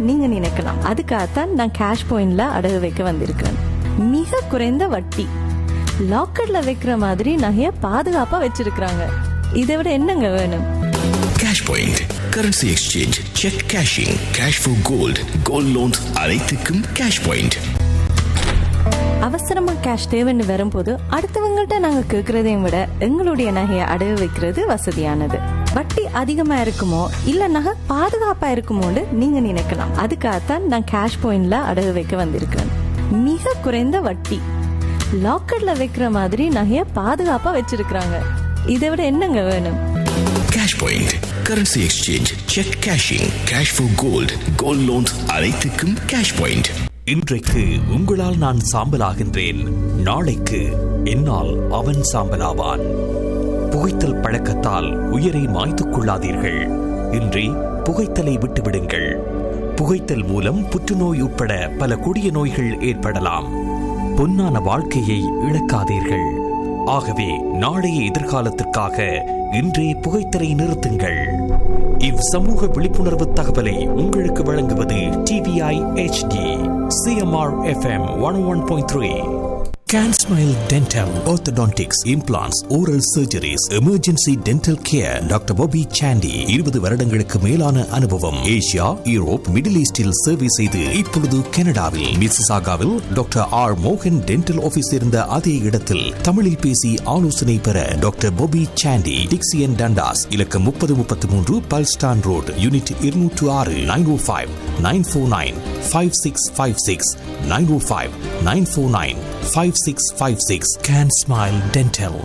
நீங்க நினைக்கலாம் அதுக்காகத்தான் நான் கேஷ் பாயிண்ட்ல அடகு வைக்க வந்திருக்கிறேன் மிக குறைந்த வட்டி லாக்கர்ல வைக்கிற மாதிரி நகைய பாதுகாப்பா வச்சிருக்கிறாங்க இதை விட என்னங்க வேணும் cash point currency exchange cheque cashing cash for gold gold loans அனைத்துக்கும் கேஷ் பாயிண்ட் அவசரமா கேஷ் தேவைன்னு வரும்போது அடுத்தவங்கள்ட்ட நாங்க கேக்குறதையும் விட எங்களுடைய நகையை அடகு வைக்கிறது வசதியானது வட்டி அதிகமா இருக்குமோ இல்ல நகை பாதுகாப்பா இருக்குமோன்னு நீங்க நினைக்கலாம் அதுக்காகத்தான் நான் கேஷ் பாயிண்ட்ல அடகு வைக்க வந்திருக்கிறேன் மிக குறைந்த வட்டி லாக்கர்ல வைக்கிற மாதிரி நகைய பாதுகாப்பா வச்சிருக்கிறாங்க இதை விட என்னங்க வேணும் cash point currency exchange cheque cashing cash for gold gold loans அனைத்துக்கும் கேஷ் பாயிண்ட் இன்றைக்கு உங்களால் நான் சாம்பலாகின்றேன் நாளைக்கு என்னால் அவன் சாம்பலாவான் புகைத்தல் பழக்கத்தால் உயிரை மாய்த்துக் கொள்ளாதீர்கள் இன்றி புகைத்தலை விட்டுவிடுங்கள் புகைத்தல் மூலம் புற்றுநோய் உட்பட பல கொடிய நோய்கள் ஏற்படலாம் பொன்னான வாழ்க்கையை இழக்காதீர்கள் ஆகவே நாளைய எதிர்காலத்திற்காக இன்றே புகைத்தலை நிறுத்துங்கள் இவ் சமூக விழிப்புணர்வு தகவலை உங்களுக்கு வழங்குவது TVI HD CMR FM one one point three Can Smile Dental, Orthodontics, Implants, Oral Surgeries, Emergency Dental Care, doctor Bobby Sandy இருபது வருடங்களுக்கு மேலான அனுபவம் ஏசியா யூரோப் மிடில் ஈஸ்டில் சேவை செய்து இப்பொழுது கனடாவில் மிசிசாகாவில் டாக்டர் ஆர் மோகன் டென்டல் ஆபீஸ் இருந்த அதே இடத்தில் தமிழில் பேசி ஆலோசனை பெற doctor Bobby Sandy Dixie and Dundas இலக்கம் முப்பது முப்பத்தி மூன்று பல்ஸ்டான் ரோடு யூனிட் இருநூற்று ஆறு nine O five nine four nine five six five six nine O five nine four nine five six five six can smile dental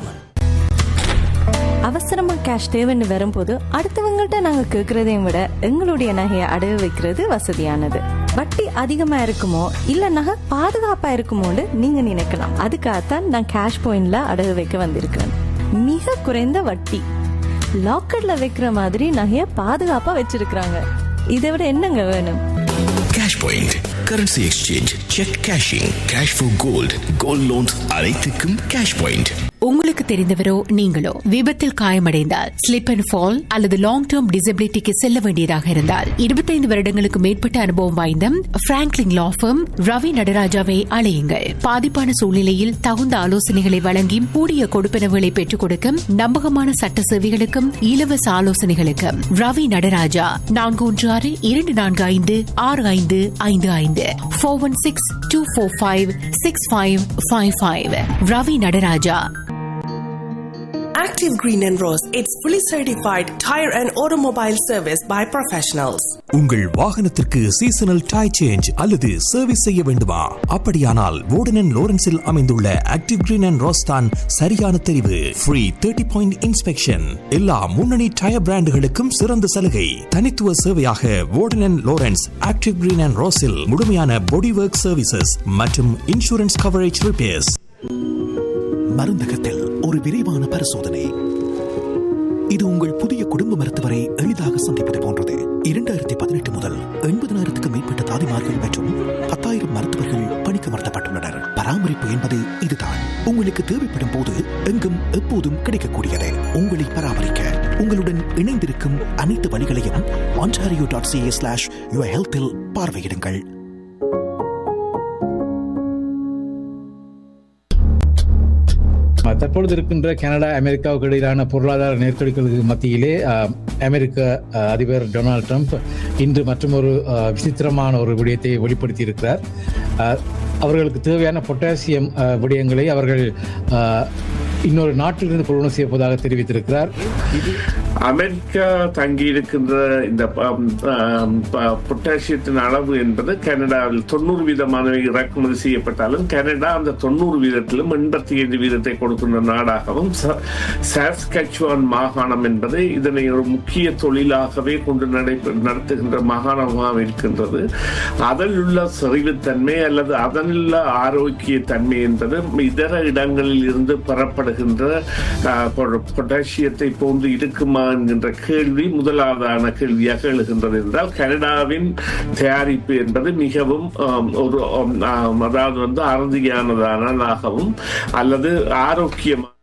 அவசரமா cash தேவைன்னு வரும்போது அடுத்தவங்கள்ட்ட நாங்க கேக்குறதையும் விட எங்களுடைய நகையை அடகு வைக்கிறது வசதியானது வட்டி அதிகமா இருக்குமோ இல்ல நகை பாதுகாப்பா இருக்குமோன்னு நீங்க நினைக்கலாம் அதுக்காகத்தான் நான் கேஷ் பாயிண்ட்ல அடகு வைக்க வந்திருக்கிறேன் மிக குறைந்த வட்டி லாக்கர்ல வைக்கிற மாதிரி நகைய பாதுகாப்பா வச்சிருக்கிறாங்க இதை விட என்னங்க வேணும் cash point currency exchange cheque cashing cash for gold gold loans அனைத்துக்கும் கேஷ் பாயிண்ட் உங்களுக்கு தெரிந்தவரோ நீங்களோ விபத்தில் காயமடைந்தால் ஸ்லிப் அண்ட் ஃபால் அல்லது லாங் டேர்ம் டிசபிலிட்டிக்கு செல்ல வேண்டியதாக இருந்தால் இருபத்தைந்து வருடங்களுக்கு மேற்பட்ட அனுபவம் வாய்ந்த பிராங்க்லின் லா firm ரவி நடராஜாவை அழையுங்கள் பாதிப்பான சூழ்நிலையில் தகுந்த ஆலோசனைகளை வழங்கி கூடிய கொடுப்பனவுகளை பெற்றுக் கொடுக்க நம்பகமான சட்ட சேவைகளுக்கும் இலவச ஆலோசனைகளுக்கும் ரவி நடராஜா நான்கு ஒன்று ஆறு இரண்டு நான்கு ஐந்து ஆறு ஐந்து ஐந்து ஐந்து four one six two four five six five five five Ravi Nataraja Active Green and Rose, it's fully certified tire and automobile service by professionals. உங்கள் வாகனத்திற்கு சீசனல் டை சேஞ்ச் அல்லது சர்வீஸ் செய்ய வேண்டுமா அப்படியானால் வோர்டன் லோரன்ஸில் அமைந்துள்ள ஆக்டிவ் கிரீன் அண்ட் ரோஸ்தான் சரியான தெரிவு ஃப்ரீ தேர்ட்டி பாயிண்ட் இன்ஸ்பெக்ஷன் எல்லா முன்னணி டயர் பிராண்டுகளுக்கும் சிறந்த சலுகை தனித்துவ சேவையாக Warden Lawrence active green and ரோஸில் முழுமையான பாடி ஒர்க் சர்வீசஸ் மற்றும் இன்சூரன்ஸ் கவரேஜ் ரிப்பேர்ஸ் மருந்தகத்தில் ஒரு விரைவான பரிசோதனை இது உங்கள் புதிய குடும்ப மருத்துவரை எளிதாக சந்திப்பது போன்றது இரண்டாயிரத்தி பதினெட்டு முதல் எண்பதினாயிரத்துக்கும் மேற்பட்ட தாதிமார்கள் மற்றும் பத்தாயிரம் மருத்துவர்கள் பணிக்கமர்த்தப்பட்டுள்ளனர் பராமரிப்பு என்பது இதுதான் உங்களுக்கு தேவைப்படும் போது எங்கும் எப்போதும் கிடைக்கக்கூடியது உங்களை பராமரிக்க உங்களுடன் இணைந்திருக்கும் அனைத்து வழிகளையும் Ontario dot CA slash your ஹெல்த்தில் பார்வையிடுங்கள் தற்பொழுது இருக்கின்ற கனடா அமெரிக்காவுக்கு இடையிலான பொருளாதார நெருக்கடிகளுக்கு மத்தியிலே அஹ், அமெரிக்க அஹ், அதிபர் டொனால்ட் ட்ரம்ப் இன்று மற்றொரு அஹ், விசித்திரமான ஒரு விடயத்தை வெளிப்படுத்தி இருக்கிறார் அஹ், அவர்களுக்கு தேவையான பொட்டாசியம் அஹ், விடயங்களை அவர்கள் அஹ், இன்னொரு நாட்டிலிருந்து கொள்வன செய்யப்போவதாக தெரிவித்திருக்கிறார் இது அமெரிக்கா தங்கி இருக்கின்ற இந்த பொட்டாசியத்தின் அளவு என்பது கனடாவில் தொண்ணூறு வீதமானவை இறக்குமதி செய்யப்பட்டாலும் கனடா அந்த தொண்ணூறு வீதத்திலும் எண்பத்தி ஐந்து வீதத்தை கொடுக்கின்ற நாடாகவும் சாஸ்கச்சுவான் மாகாணம் என்பது இதனை ஒரு முக்கிய தொழிலாகவே கொண்டு நடை- நடத்துகின்ற மாகாணமாக இருக்கின்றது அதில் உள்ள செறிவுத்தன்மை அல்லது அதனுள்ள ஆரோக்கிய தன்மை என்பது இதர இடங்களில் இருந்து பெறப்படுகின்ற ஆஹ், பொ- பொட்டாசியத்தை போன்று இருக்குமா என்கின்ற கேள்வி முதலாவதான கேள்வியாக எழுகின்றது என்றால் கனடாவின் தயாரிப்பு என்பது மிகவும் ஆம், ஒரு ஆம், ஆம், அதாவது வந்து அறுதியானதானதாகவும் அல்லது ஆரோக்கியமான